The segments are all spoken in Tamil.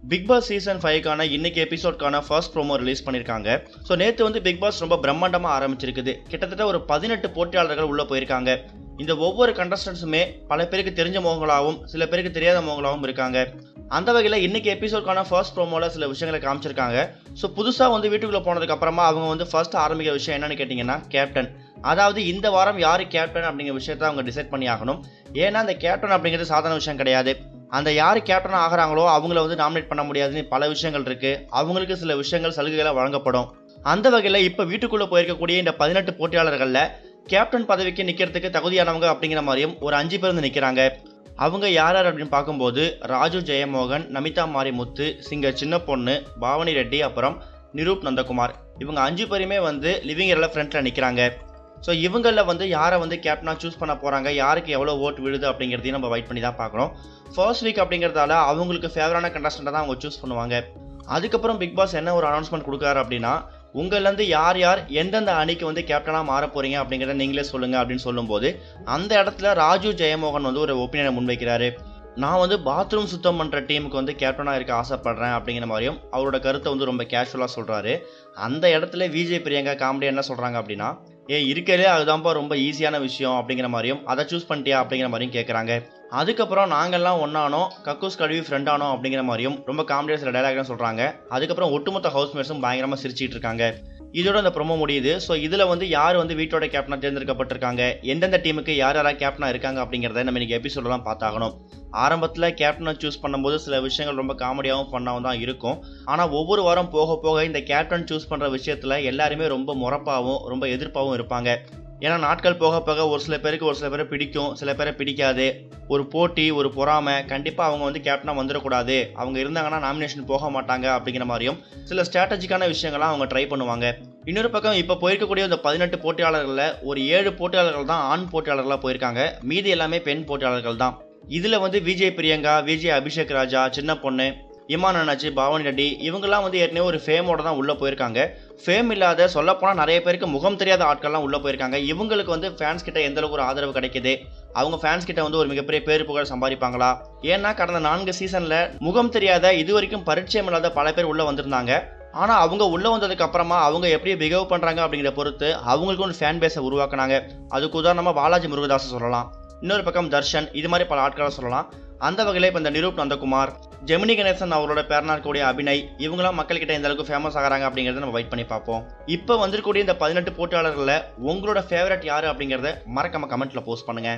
பிக் பாஸ் சீசன் ஃபைவ்க்கான இன்னைக்கு எபிசோட்கான ஃபர்ஸ்ட் ப்ரோமோ ரிலீஸ் பண்ணியிருக்காங்க ஸோ நேற்று வந்து பிக் பாஸ் ரொம்ப பிரம்மாண்டமாக ஆரம்பிச்சிருக்குது கிட்டத்தட்ட ஒரு பதினெட்டு போட்டியாளர்கள் உள்ளே போயிருக்காங்க இந்த ஒவ்வொரு கண்டஸ்டன்ஸுமே பல பேருக்கு தெரிஞ்ச முகங்களாகவும் சில பேருக்கு தெரியாத முகங்களாகவும் இருக்காங்க அந்த வகையில் இன்னைக்கு எபிசோட்கான ஃபர்ஸ்ட் ப்ரோமோவில் சில விஷயங்களை காமிச்சிருக்காங்க ஸோ புதுசாக வந்து வீட்டுக்குள்ளே போனதுக்கு அப்புறமா அவங்க வந்து ஃபர்ஸ்ட் ஆரம்பிக்கிற விஷயம் என்னன்னு கேட்டிங்கன்னா கேப்டன் அதாவது இந்த வாரம் யார் கேப்டன் அப்படிங்கிற விஷயத்த அவங்க டிசைட் பண்ணி ஆகணும் ஏன்னா அந்த கேப்டன் அப்படிங்கிறது சாதாரண விஷயம் கிடையாது அந்த யார் கேப்டன் ஆகிறாங்களோ அவங்கள வந்து நாமினேட் பண்ண முடியாதுன்னு பல விஷயங்கள் இருக்குது அவங்களுக்கு சில விஷயங்கள் சலுகைகளை வழங்கப்படும் அந்த வகையில் இப்போ வீட்டுக்குள்ளே போயிருக்கக்கூடிய இந்த பதினெட்டு போட்டியாளர்களில் கேப்டன் பதவிக்கு நிற்கிறதுக்கு தகுதியானவங்க அப்படிங்கிற மாதிரியும் ஒரு அஞ்சு பேர் வந்து நிற்கிறாங்க அவங்க யார் யார் அப்படின்னு பார்க்கும்போது ராஜு ஜெயமோகன் நமிதா மாரிமுத்து சிங்கர் சின்ன பொண்ணு பாவனி ரெட்டி அப்புறம் நிரூப் நந்தகுமார் இவங்க அஞ்சு பேருமே வந்து லிவிங் ஏரியாவில் ஃப்ரண்ட்டில் நிற்கிறாங்க ஸோ இவங்களில் வந்து யாரை வந்து கேப்டனாக சூஸ் பண்ண போகிறாங்க யாருக்கு எவ்வளோ ஓட் விழுது அப்படிங்கிறதையும் நம்ம வெயிட் பண்ணி தான் பார்க்கணும் ஃபர்ஸ்ட் வீக் அப்படிங்கிறதால அவங்களுக்கு ஃபேவரான கண்டஸ்டண்ட்டை தான் அவங்க சூஸ் பண்ணுவாங்க அதுக்கப்புறம் பிக் பாஸ் என்ன ஒரு அனௌன்ஸ்மெண்ட் கொடுக்குறாரு அப்படின்னா உங்கள்லேருந்து யார் யார் எந்தெந்த அணிக்கு வந்து கேப்டனாக மாற போகிறீங்க அப்படிங்கிறத நீங்களே சொல்லுங்கள் அப்படின்னு சொல்லும்போது அந்த இடத்துல ராஜு ஜெயமோகன் வந்து ஒரு ஒப்பீனியனை முன்வைக்கிறாரு நான் வந்து பாத்ரூம் சுத்தம் பண்ணுற டீமுக்கு வந்து கேப்டனாக இருக்க ஆசைப்படுறேன் அப்படிங்கிற மாதிரியும் அவரோட கருத்தை வந்து ரொம்ப கேஷுவலாக சொல்கிறாரு அந்த இடத்துல விஜய் பிரியங்கா காமெடி என்ன சொல்கிறாங்க அப்படின்னா ஏ இருக்கலே அதுதான்ப்பா ரொம்ப ஈஸியான விஷயம் அப்படிங்கிற மாதிரியும் அதை சூஸ் பண்ணிட்டியா அப்படிங்கிற மாதிரியும் கேட்குறாங்க அதுக்கப்புறம் நாங்கள்லாம் ஒன்றானோம் கக்கூஸ் கழுவி ஃப்ரெண்டானோ அப்படிங்கிற மாதிரியும் ரொம்ப காமெடியாக சில டைலாக்லாம் சொல்கிறாங்க அதுக்கப்புறம் ஒட்டுமொத்த ஹவுஸ்மேட்ஸும் பயங்கரமாக சிரிச்சிட்டு இருக்காங்க இதோட அந்த ப்ரொமோ முடியுது ஸோ இதில் வந்து யார் வந்து வீட்டோட கேப்டனாக தேர்ந்தெடுக்கப்பட்டிருக்காங்க எந்தெந்த டீமுக்கு யார் யாராக கேப்டனாக இருக்காங்க அப்படிங்கிறத நம்ம இன்னைக்கு எபிசோடெலாம் பார்த்தாகணும் ஆரம்பத்தில் கேப்டனை சூஸ் பண்ணும்போது சில விஷயங்கள் ரொம்ப காமெடியாகவும் ஃபன்னாகவும் தான் இருக்கும் ஆனால் ஒவ்வொரு வாரம் போக போக இந்த கேப்டன் சூஸ் பண்ணுற விஷயத்தில் எல்லாருமே ரொம்ப முறப்பாகவும் ரொம்ப எதிர்ப்பாகவும் இருப்பாங்க ஏன்னா நாட்கள் போக போக ஒரு சில பேருக்கு ஒரு சில பேரை பிடிக்கும் சில பேரை பிடிக்காது ஒரு போட்டி ஒரு பொறாமை கண்டிப்பாக அவங்க வந்து கேப்டனாக வந்துடக்கூடாது அவங்க இருந்தாங்கன்னா நாமினேஷன் போக மாட்டாங்க அப்படிங்கிற மாதிரியும் சில ஸ்ட்ராட்டஜிக்கான விஷயங்கள்லாம் அவங்க ட்ரை பண்ணுவாங்க இன்னொரு பக்கம் இப்போ போயிருக்கக்கூடிய இந்த பதினெட்டு போட்டியாளர்களில் ஒரு ஏழு போட்டியாளர்கள் தான் ஆண் போட்டியாளர்களாக போயிருக்காங்க மீதி எல்லாமே பெண் போட்டியாளர்கள் தான் இதில் வந்து விஜய் பிரியங்கா விஜய் அபிஷேக் ராஜா சின்ன பொண்ணு இமான் அண்ணாச்சி பாவனி ரெட்டி இவங்கெல்லாம் வந்து ஏற்கனவே ஒரு ஃபேமோட தான் உள்ளே போயிருக்காங்க ஃபேம் இல்லாத சொல்லப்போனால் நிறைய பேருக்கு முகம் தெரியாத ஆட்கள்லாம் உள்ளே போயிருக்காங்க இவங்களுக்கு வந்து ஃபேன்ஸ் கிட்ட எந்த அளவுக்கு ஒரு ஆதரவு கிடைக்குது அவங்க ஃபேன்ஸ் கிட்ட வந்து ஒரு மிகப்பெரிய பேர் புகழ் சம்பாதிப்பாங்களா ஏன்னா கடந்த நான்கு சீசனில் முகம் தெரியாத இது வரைக்கும் பரிச்சயம் இல்லாத பல பேர் உள்ளே வந்திருந்தாங்க ஆனால் அவங்க உள்ளே வந்ததுக்கு அப்புறமா அவங்க எப்படி பிஹேவ் பண்ணுறாங்க அப்படிங்கிற பொறுத்து அவங்களுக்கு ஒரு ஃபேன் பேஸை உருவாக்குனாங்க அதுக்கு உதாரணமாக பாலாஜி முருகதாஸை சொல்லலாம் இன்னொரு பக்கம் தர்ஷன் இது மாதிரி பல ஆட்களை சொல்லலாம் அந்த வகையில் இப்போ இந்த நிரூப் நந்தகுமார் ஜெமினி கணேசன் அவரோட பேரனா இருக்கக்கூடிய அபிநய் இவங்களாம் மக்கள்கிட்ட எந்த அளவுக்கு ஃபேமஸ் ஆகிறாங்க அப்படிங்கிறத நம்ம வெயிட் பண்ணி பார்ப்போம் இப்போ வந்திருக்கக்கூடிய இந்த பதினெட்டு போட்டியாளர்களில் உங்களோட ஃபேவரட் யார் அப்படிங்கிறத மறக்காம கமெண்ட்டில் போஸ்ட் பண்ணுங்கள்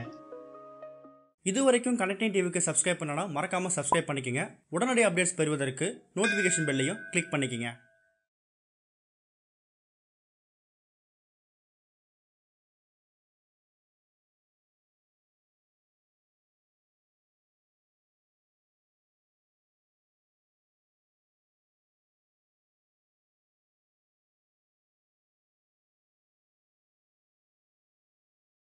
இது வரைக்கும் கனெக்டிங் டிவிக்கு சப்ஸ்கிரைப் பண்ணனா மறக்காமல் சப்ஸ்கிரைப் பண்ணிக்கங்க உடனடி அப்டேட்ஸ் பெறுவதற்கு நோட்டிஃபிகேஷன் பெல்லையும் கிளிக் பண்ணிக்கங்க